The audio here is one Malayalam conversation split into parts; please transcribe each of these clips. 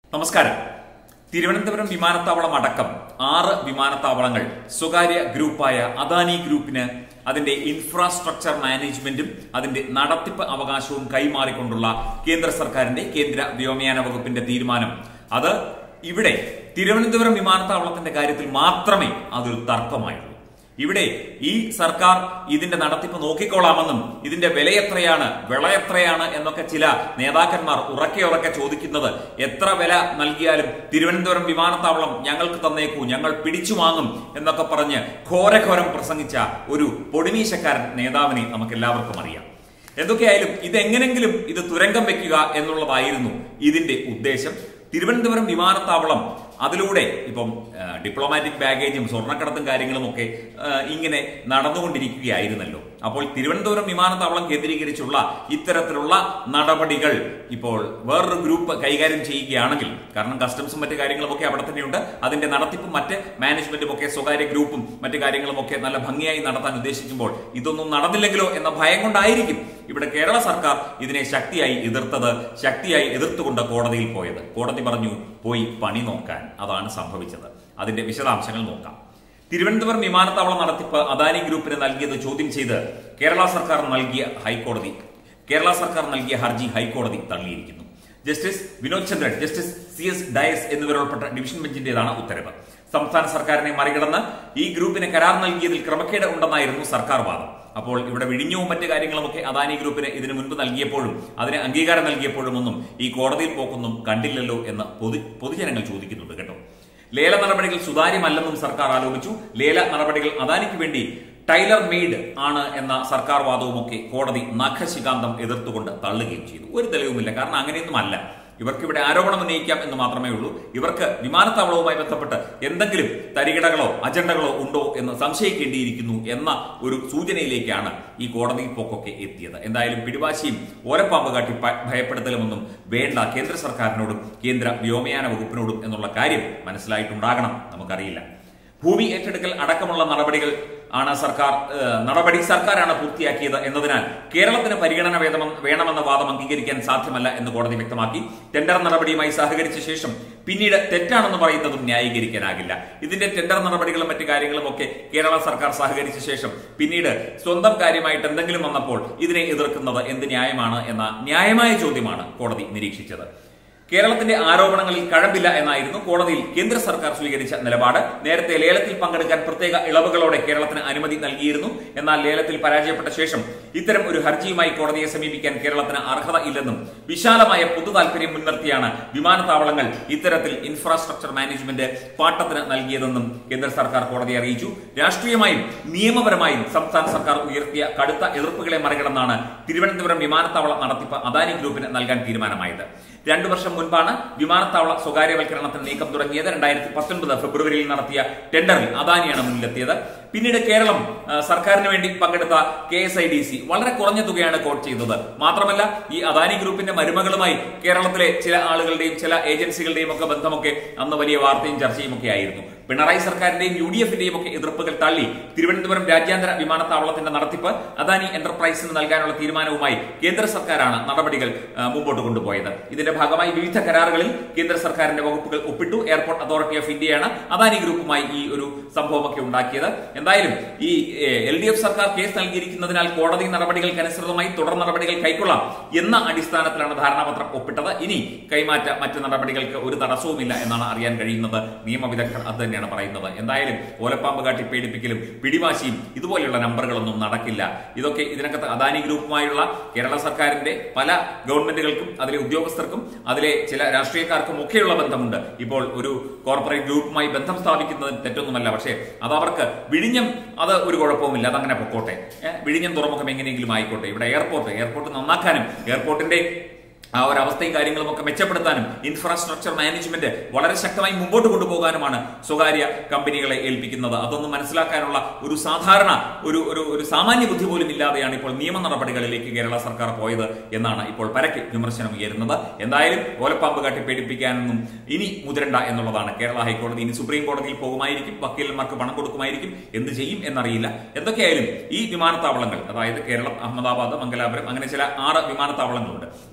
നമസ്കാരം തിരുവനന്തപുരം വിമാനത്താവളം അടക്കം ആറ് വിമാനത്താവളങ്ങൾ സ്വകാര്യ ഗ്രൂപ്പായ അദാനി ഗ്രൂപ്പിന് അതിന്റെ ഇൻഫ്രാസ്ട്രക്ചർ മാനേജ്മെന്റും അതിന്റെ നടത്തിപ്പ് അവകാശവും കൈമാറിക്കൊണ്ടുള്ള കേന്ദ്ര സർക്കാരിന്റെ കേന്ദ്ര വ്യോമയാന വകുപ്പിന്റെ തീരുമാനം അത് ഇവിടെ തിരുവനന്തപുരം വിമാനത്താവളത്തിന്റെ കാര്യത്തിൽ മാത്രമേ അതൊരു തർക്കമായുള്ളൂ ഇവിടെ ഈ സർക്കാർ ഇതിന്റെ നടത്തിപ്പ് നോക്കിക്കോളാമെന്നും ഇതിന്റെ വില എത്രയാണ് വിള എത്രയാണ് എന്നൊക്കെ ചില നേതാക്കന്മാർ ഉറക്കെ ഉറക്കെ ചോദിക്കുന്നത് എത്ര വില നൽകിയാലും തിരുവനന്തപുരം വിമാനത്താവളം ഞങ്ങൾക്ക് തന്നേക്കൂ ഞങ്ങൾ പിടിച്ചു വാങ്ങും എന്നൊക്കെ പറഞ്ഞ് ഘോരഘോരം പ്രസംഗിച്ച ഒരു പൊടിമീശക്കാരൻ നേതാവിനെ നമുക്ക് എല്ലാവർക്കും അറിയാം എന്തൊക്കെയായാലും ഇതെങ്ങനെങ്കിലും ഇത് തുരങ്കം വെക്കുക എന്നുള്ളതായിരുന്നു ഇതിന്റെ ഉദ്ദേശം തിരുവനന്തപുരം വിമാനത്താവളം അതിലൂടെ ഇപ്പം ആ, ഡിപ്ലോമാറ്റിക് ബാഗേജും സ്വർണ്ണക്കടത്തും കാര്യങ്ങളും ഒക്കെ ആ, ഇങ്ങനെ നടന്നുകൊണ്ടിരിക്കുകയായിരുന്നല്ലോ അപ്പോൾ തിരുവനന്തപുരം വിമാനത്താവളം കേന്ദ്രീകരിച്ചുള്ള ഇത്തരത്തിലുള്ള നടപടികൾ ഇപ്പോൾ വേറൊരു ഗ്രൂപ്പ് കൈകാര്യം ചെയ്യുകയാണെങ്കിൽ കാരണം കസ്റ്റംസും മറ്റു കാര്യങ്ങളും ഒക്കെ അവിടെ തന്നെയുണ്ട് അതിന്റെ നടത്തിപ്പും മറ്റ് മാനേജ്മെന്റും ഒക്കെ സ്വകാര്യ ഗ്രൂപ്പും മറ്റു കാര്യങ്ങളും ഒക്കെ നല്ല ഭംഗിയായി നടത്താൻ ഉദ്ദേശിക്കുമ്പോൾ ഇതൊന്നും നടന്നില്ലെങ്കിലോ എന്ന ഭയം കൊണ്ടായിരിക്കും ഇവിടെ കേരള സർക്കാർ ഇതിനെ ശക്തിയായി എതിർത്തത് ശക്തിയായി എതിർത്തുകൊണ്ട് കോടതിയിൽ പോയത് കോടതി പറഞ്ഞു പോയി പണി നോക്കാൻ അതാണ് സംഭവിച്ചത് അതിന്റെ വിശദാംശങ്ങൾ നോക്കാം തിരുവനന്തപുരം വിമാനത്താവളം നടത്തിപ്പ് അദാനി ഗ്രൂപ്പിന് നൽകിയത് ചോദ്യം ചെയ്ത് കേരള സർക്കാർ നൽകിയ ഹൈക്കോടതി കേരള സർക്കാർ നൽകിയ ഹർജി ഹൈക്കോടതി തള്ളിയിരിക്കുന്നു justice Vinod Chandran justice C S Dias എന്നിവരുൾപ്പെട്ട ഡിവിഷൻ ബെഞ്ചിന്റേതാണ് ഉത്തരവ് സംസ്ഥാന സർക്കാരിനെ മറികടന്ന് ഈ ഗ്രൂപ്പിന് കരാർ നൽകിയതിൽ ക്രമക്കേട് ഉണ്ടെന്നായിരുന്നു സർക്കാർ വാദം അപ്പോൾ ഇവിടെ വിഴിഞ്ഞവും മറ്റു കാര്യങ്ങളുമൊക്കെ അദാനി ഗ്രൂപ്പിന് ഇതിനു മുൻപ് നൽകിയപ്പോഴും അതിന് അംഗീകാരം നൽകിയപ്പോഴും ഒന്നും ഈ കോടതിയിൽ പോക്കൊന്നും കണ്ടില്ലല്ലോ എന്ന് പൊതു പൊതുജനങ്ങൾ ചോദിക്കുന്നുണ്ട് കേട്ടോ ലേല നടപടികൾ സുതാര്യമല്ലെന്നും സർക്കാർ ആരോപിച്ചു ലേല നടപടികൾ അദാനിക്ക് വേണ്ടി ടൈലർ മെയ്ഡ് ആണ് എന്ന സർക്കാർ വാദവുമൊക്കെ കോടതി നഖശികാന്തം എതിർത്തുകൊണ്ട് തള്ളുകയും ചെയ്തു ഒരു തെളിവുമില്ല കാരണം അങ്ങനെയൊന്നും അല്ല ഇവർക്ക് ഇവിടെ ആരോപണം ഉന്നയിക്കാം എന്ന് മാത്രമേ ഉള്ളൂ ഇവർക്ക് വിമാനത്താവളവുമായി ബന്ധപ്പെട്ട് എന്തെങ്കിലും തരികിടകളോ അജണ്ടകളോ ഉണ്ടോ എന്ന് സംശയിക്കേണ്ടിയിരിക്കുന്നു എന്ന ഒരു സൂചനയിലേക്കാണ് ഈ കോടതി പോക്കൊക്കെ എത്തിയത് എന്തായാലും പിടിവാശിയും ഓരപ്പാമ്പ് കാട്ടി പ- ഭയപ്പെടുത്തലുമൊന്നും വേണ്ട കേന്ദ്ര സർക്കാരിനോടും കേന്ദ്ര വ്യോമയാന വകുപ്പിനോടും എന്നുള്ള കാര്യം മനസ്സിലായിട്ടുണ്ടാകണം നമുക്കറിയില്ല ഭൂമി ഏറ്റെടുക്കൽ അടക്കമുള്ള നടപടികൾ ആണ് സർക്കാർ ഏഹ്, നടപടി സർക്കാരാണ് പൂർത്തിയാക്കിയത് എന്നതിനാൽ കേരളത്തിന് പരിഗണന വേണമെന്ന് വേണമെന്ന വാദം അംഗീകരിക്കാൻ സാധ്യമല്ല എന്ന് കോടതി വ്യക്തമാക്കി ടെൻഡർ നടപടിയുമായി സഹകരിച്ച ശേഷം പിന്നീട് തെറ്റാണെന്ന് പറയുന്നതും ന്യായീകരിക്കാനാകില്ല ഇതിന്റെ ടെൻഡർ നടപടികളും മറ്റു കാര്യങ്ങളും ഒക്കെ കേരള സർക്കാർ സഹകരിച്ച ശേഷം പിന്നീട് സ്വന്തം കാര്യമായിട്ട് എന്തെങ്കിലും വന്നപ്പോൾ ഇതിനെ എതിർക്കുന്നത് എന്ത് ന്യായമാണ് എന്ന ന്യായമായ ചോദ്യമാണ് കോടതി നിരീക്ഷിച്ചത് കേരളത്തിന്റെ ആരോപണങ്ങളിൽ കഴമ്പില്ല എന്നായിരുന്നു കോടതിയിൽ കേന്ദ്ര സർക്കാർ സ്വീകരിച്ച നിലപാട് നേരത്തെ ലേലത്തിൽ പങ്കെടുക്കാൻ പ്രത്യേക ഇളവുകളോടെ കേരളത്തിന് അനുമതി നൽകിയിരുന്നു എന്നാൽ ലേലത്തിൽ പരാജയപ്പെട്ട ശേഷം ഇത്തരം ഒരു ഹർജിയുമായി കോടതിയെ സമീപിക്കാൻ കേരളത്തിന് അർഹത ഇല്ലെന്നും വിശാലമായ പൊതു താൽപര്യം മുൻനിർത്തിയാണ് വിമാനത്താവളങ്ങൾ ഇത്തരത്തിൽ ഇൻഫ്രാസ്ട്രക്ചർ മാനേജ്മെന്റ് പാട്ടത്തിന് നൽകിയതെന്നും കേന്ദ്ര സർക്കാർ കോടതിയെ അറിയിച്ചു രാഷ്ട്രീയമായും നിയമപരമായും സംസ്ഥാന സർക്കാർ ഉയർത്തിയ കടുത്ത എതിർപ്പുകളെ മറികടന്നാണ് തിരുവനന്തപുരം വിമാനത്താവള നടത്തിപ്പ് അദാനി ഗ്രൂപ്പിന് നൽകാൻ തീരുമാനമായത് രണ്ടു വർഷം മുൻപാണ് വിമാനത്താവള സ്വകാര്യവൽക്കരണത്തിന് നീക്കം തുടങ്ങിയത് രണ്ടായിരത്തി പത്തൊൻപത് ഫെബ്രുവരിയിൽ നടത്തിയ ടെൻഡറിൽ അദാനിയാണ് മുന്നിലെത്തിയത് പിന്നീട് കേരളം ആ, സർക്കാരിന് വേണ്ടി പങ്കെടുത്ത K S I D C വളരെ കുറഞ്ഞ തുകയാണ് കോട്ട് ചെയ്തത് മാത്രമല്ല ഈ അദാനി ഗ്രൂപ്പിന്റെ മരുമകളുമായി കേരളത്തിലെ ചില ആളുകളുടെയും ചില ഏജൻസികളുടെയും ഒക്കെ ബന്ധമൊക്കെ അന്ന് വലിയ വാർത്തയും ചർച്ചയും ഒക്കെ ആയിരുന്നു പിണറായി സർക്കാരിന്റെയും യു ഡി എഫിന്റെയും ഒക്കെ എതിർപ്പുകൾ തള്ളി തിരുവനന്തപുരം രാജ്യാന്തര വിമാനത്താവളത്തിന്റെ നടത്തിപ്പ് അദാനി എന്റർപ്രൈസിന് നൽകാനുള്ള തീരുമാനവുമായി കേന്ദ്ര സർക്കാരാണ് നടപടികൾ ആ, മുമ്പോട്ട് കൊണ്ടുപോയത് ഇതിന്റെ ഭാഗമായി വിവിധ കരാറുകളിൽ കേന്ദ്ര സർക്കാരിന്റെ വകുപ്പുകൾ ഒപ്പിട്ടു എയർപോർട്ട് അതോറിറ്റി ഓഫ് ഇന്ത്യയാണ് അദാനി ഗ്രൂപ്പുമായി ഈ ഒരു സംഭവമൊക്കെ ഉണ്ടാക്കിയത് എന്തായാലും ഈ എൽ ഡി എഫ് സർക്കാർ കേസ് നൽകിയിരിക്കുന്നതിനാൽ കോടതി നടപടികൾക്കനുസൃതമായി തുടർ നടപടികൾ കൈക്കൊള്ളാം എന്ന അടിസ്ഥാനത്തിലാണ് ധാരണാപത്രം ഒപ്പിട്ടത് ഇനി കൈമാറ്റ മറ്റ് നടപടികൾക്ക് ഒരു തടസ്സവുമില്ല എന്നാണ് അറിയാൻ കഴിയുന്നത് നിയമവിദഗ്ധർ അത് തന്നെയാണ് പറയുന്നത് എന്തായാലും ഓലപ്പാമ്പ് കാട്ടി പേടിപ്പിക്കലും പിടിവാശിയും ഇതുപോലെയുള്ള നമ്പറുകളൊന്നും നടക്കില്ല ഇതൊക്കെ ഇതിനകത്ത് അദാനി ഗ്രൂപ്പുമായുള്ള കേരള സർക്കാരിന്റെ പല ഗവൺമെന്റുകൾക്കും അതിലെ ഉദ്യോഗസ്ഥർക്കും അതിലെ ചില രാഷ്ട്രീയക്കാർക്കും ഒക്കെയുള്ള ബന്ധമുണ്ട് ഇപ്പോൾ ഒരു കോർപ്പറേറ്റ് ഗ്രൂപ്പുമായി ബന്ധം സ്ഥാപിക്കുന്നത് തെറ്റൊന്നുമല്ല പക്ഷേ അത് അവർക്ക് വിഴിഞ്ഞം അത് ഒരു കുഴപ്പവുമില്ല അതങ്ങനെ പൊക്കോട്ടെ ഏ, വിഴിഞ്ഞം തുറമുഖം എങ്ങനെയെങ്കിലും ആയിക്കോട്ടെ ഇവിടെ എയർപോർട്ട് എയർപോർട്ട് നന്നാക്കാനും എയർപോർട്ടിന്റെ ആ ഒരു അവസ്ഥയും കാര്യങ്ങളും ഒക്കെ മെച്ചപ്പെടുത്താനും ഇൻഫ്രാസ്ട്രക്ചർ മാനേജ്മെന്റ് വളരെ ശക്തമായി മുമ്പോട്ട് കൊണ്ടുപോകാനുമാണ് സ്വകാര്യ കമ്പനികളെ ഏൽപ്പിക്കുന്നത് അതൊന്നും മനസ്സിലാക്കാനുള്ള ഒരു സാധാരണ ഒരു ഒരു ഒരു സാമാന്യ ബുദ്ധി പോലും ഇല്ലാതെയാണ് ഇപ്പോൾ നിയമ നടപടികളിലേക്ക് കേരള സർക്കാർ പോയത് എന്നാണ് ഇപ്പോൾ പരക്കെ വിമർശനം ഉയരുന്നത് എന്തായാലും ഓലപ്പാമ്പ് കാട്ടി പേടിപ്പിക്കാനൊന്നും ഇനി മുതിരണ്ട എന്നുള്ളതാണ് കേരള ഹൈക്കോടതി ഇനി സുപ്രീം കോടതിയിൽ പോകുമായിരിക്കും വക്കീലന്മാർക്ക് പണം കൊടുക്കുമായിരിക്കും എന്ത് ചെയ്യും എന്നറിയില്ല എന്തൊക്കെയായാലും ഈ വിമാനത്താവളങ്ങൾ അതായത് കേരളം അഹമ്മദാബാദ് മംഗലാപുരം അങ്ങനെ ചില ആറ് വിമാനത്താവളങ്ങളുണ്ട് ഈ വിമാന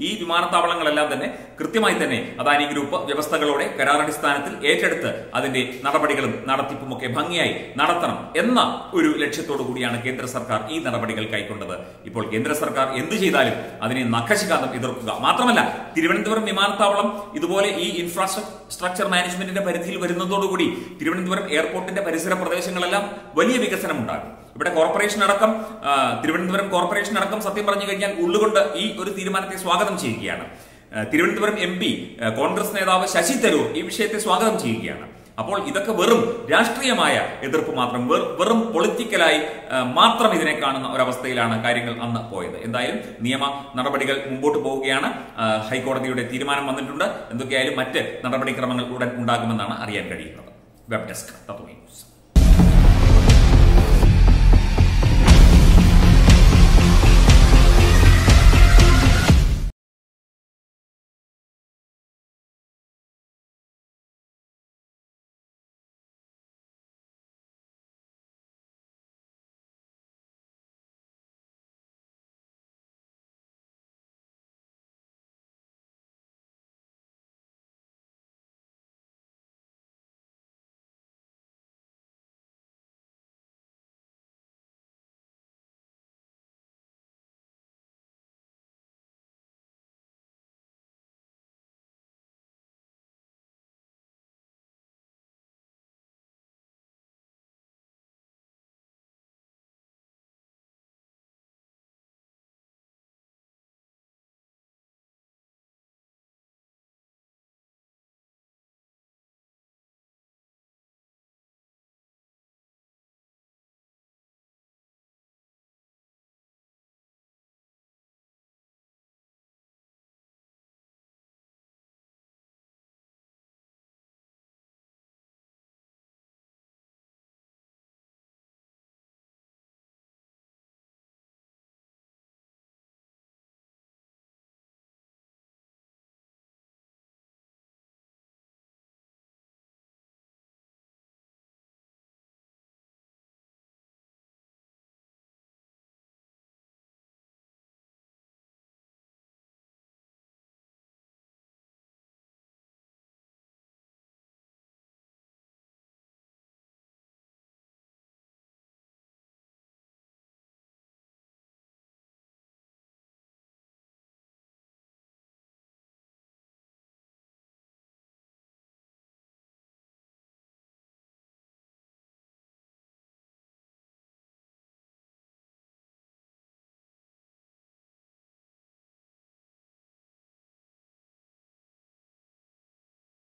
വിമാനത്താവളങ്ങളെല്ലാം തന്നെ കൃത്യമായി തന്നെ അദാനി ഗ്രൂപ്പ് വ്യവസ്ഥകളോടെ കരാറടിസ്ഥാനത്തിൽ ഏറ്റെടുത്ത് അതിന്റെ നടപടികളും നടത്തിപ്പും ഒക്കെ ഭംഗിയായി നടത്തണം എന്ന ഒരു ലക്ഷ്യത്തോടു കൂടിയാണ് കേന്ദ്ര സർക്കാർ ഈ നടപടികൾ കൈക്കൊണ്ടത് ഇപ്പോൾ കേന്ദ്ര സർക്കാർ എന്ത് ചെയ്താലും അതിനെ നഖശികാന്തം എതിർക്കുക മാത്രമല്ല തിരുവനന്തപുരം വിമാനത്താവളം ഇതുപോലെ ഈ ഇൻഫ്രാസ്ട്രക്ചർ മാനേജ്മെന്റിന്റെ പരിധിയിൽ വരുന്നതോടുകൂടി തിരുവനന്തപുരം എയർപോർട്ടിന്റെ പരിസര പ്രദേശങ്ങളെല്ലാം വലിയ വികസനം ഉണ്ടാകും ഇവിടെ കോർപ്പറേഷൻ അടക്കം ആ, തിരുവനന്തപുരം കോർപ്പറേഷൻ അടക്കം സത്യം പറഞ്ഞു കഴിഞ്ഞാൽ ഉള്ളുകൊണ്ട് ഈ ഒരു തീരുമാനത്തെ സ്വാഗതം ചെയ്യുകയാണ് ആ, തിരുവനന്തപുരം എം പി കോൺഗ്രസ് നേതാവ് ശശി തരൂർ ഈ വിഷയത്തെ സ്വാഗതം ചെയ്യുകയാണ് അപ്പോൾ ഇതൊക്കെ വെറും രാഷ്ട്രീയമായ എതിർപ്പ് മാത്രം വെറു- വെറും പൊളിറ്റിക്കലായി ആ, മാത്രം ഇതിനെ കാണുന്ന ഒരവസ്ഥയിലാണ് കാര്യങ്ങൾ അന്ന് പോയത് എന്തായാലും നിയമ നടപടികൾ മുമ്പോട്ട് പോവുകയാണ് ആ, ഹൈക്കോടതിയുടെ തീരുമാനം വന്നിട്ടുണ്ട് എന്തൊക്കെയായാലും മറ്റ് നടപടിക്രമങ്ങൾ ഉടൻ ഉണ്ടാകുമെന്നാണ് അറിയാൻ കഴിയുന്നത് വെബ് ഡെസ്ക് തത്വമേ ന്യൂസ്